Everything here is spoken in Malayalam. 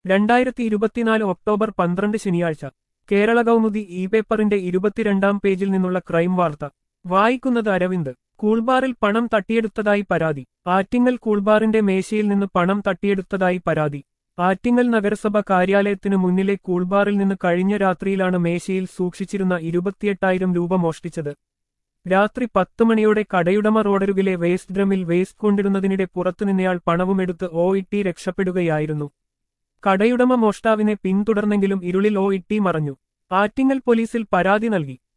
രണ്ടായിരത്തി ഇരുപത്തിനാല് ഒക്ടോബർ പന്ത്രണ്ട് ശനിയാഴ്ച കേരള കൗമുദി ഇ പേപ്പറിന്റെ ഇരുപത്തിരണ്ടാം പേജിൽ നിന്നുള്ള ക്രൈം വാർത്ത വായിക്കുന്നത് അരവിന്ദ് കൂൾബാറിൽ പണം തട്ടിയെടുത്തതായി പരാതി ആറ്റിങ്ങൽ കൂൾബാറിന്റെ മേശയിൽ നിന്ന് പണം തട്ടിയെടുത്തതായി പരാതി ആറ്റിങ്ങൽ നഗരസഭ കാര്യാലയത്തിനു മുന്നിലെ കൂൾബാറിൽ നിന്ന് കഴിഞ്ഞ രാത്രിയിലാണ് മേശയിൽ സൂക്ഷിച്ചിരുന്ന ഇരുപത്തിയെട്ടായിരം രൂപ മോഷ്ടിച്ചത് രാത്രി പത്ത് മണിയോടെ കടയുടമ റോഡരുകിലെ വേസ്റ്റ് ഡ്രമ്മിൽ വേസ്റ്റ് കൊണ്ടിരുന്നതിനിടെ പുറത്തുനിന്നയാൾ പണവുമെടുത്ത് ഓ ഇട്ടി രക്ഷപ്പെടുകയായിരുന്നു കടയുടമ മോഷ്ടാവിനെ പിന്തുടർന്നെങ്കിലും ഇരുളിൽ ഓ ഇട്ടി മറഞ്ഞു ആറ്റിങ്ങൽ പോലീസിൽ പരാതി നൽകി